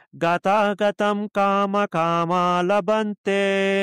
గతాగతం కామ comma లభంతే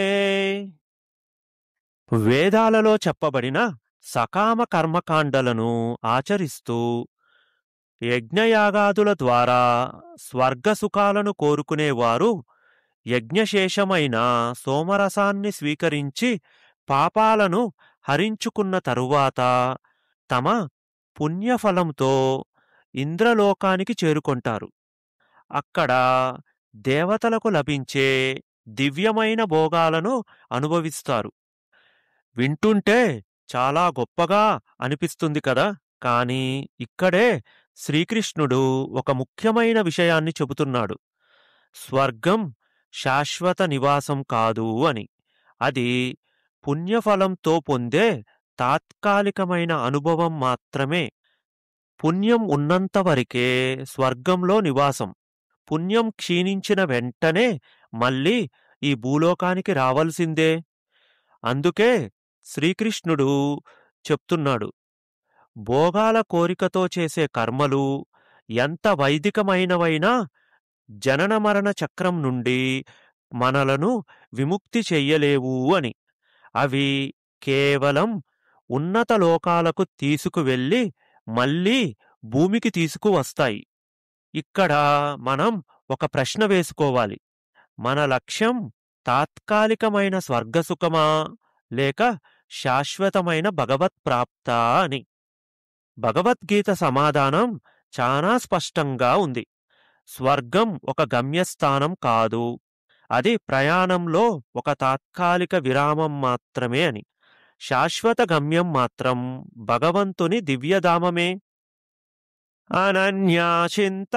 వేదాలలో చెప్పబడిన సకామ కర్మకాండలను ఆచరిస్తూ యజ్ఞయాగాదుల ద్వారా స్వర్గసుఖాలను కోరుకునేవారు యజ్ఞశేషమైన సోమరసాన్ని స్వీకరించి పాపాలను హరించుకున్న తరువాత తమ పుణ్యఫలంతో ఇంద్రలోకానికి చేరుకొంటారు అక్కడ దేవతలకు లభించే దివ్యమైన భోగాలను అనుభవిస్తారు వింటుంటే చాలా గొప్పగా అనిపిస్తుంది కదా కానీ ఇక్కడే శ్రీకృష్ణుడు ఒక ముఖ్యమైన విషయాన్ని చెబుతున్నాడు స్వర్గం శాశ్వత నివాసం కాదు అని అది పుణ్యఫలంతో పొందే తాత్కాలికమైన అనుభవం మాత్రమే పుణ్యం ఉన్నంత వరకే స్వర్గంలో నివాసం పుణ్యం క్షీణించిన వెంటనే మళ్ళీ ఈ భూలోకానికి రావలసిందే అందుకే శ్రీకృష్ణుడు చెప్తున్నాడు భోగాల కోరికతో చేసే కర్మలు ఎంత వైదికమైనవైనా జనన మరణ చక్రం నుండి మనలను విముక్తి చెయ్యలేవు అని అవి కేవలం ఉన్నత లోకాలకు తీసుకువెళ్ళి మళ్ళీ భూమికి తీసుకువస్తాయి ఇక్కడ మనం ఒక ప్రశ్న వేసుకోవాలి మన లక్ష్యం తాత్కాలికమైన స్వర్గసుఖమా లేక శాశ్వతమైన భగవత్ ప్రాప్తా అని భగవద్గీత సమాధానం చాలా స్పష్టంగా ఉంది స్వర్గం ఒక గమ్యస్థానం కాదు అది ప్రయాణంలో ఒక తాత్కాలిక విరామం మాత్రమే అని శాశ్వత గమ్యం మాత్రం భగవంతుని దివ్యధామమే అనన్యాచింత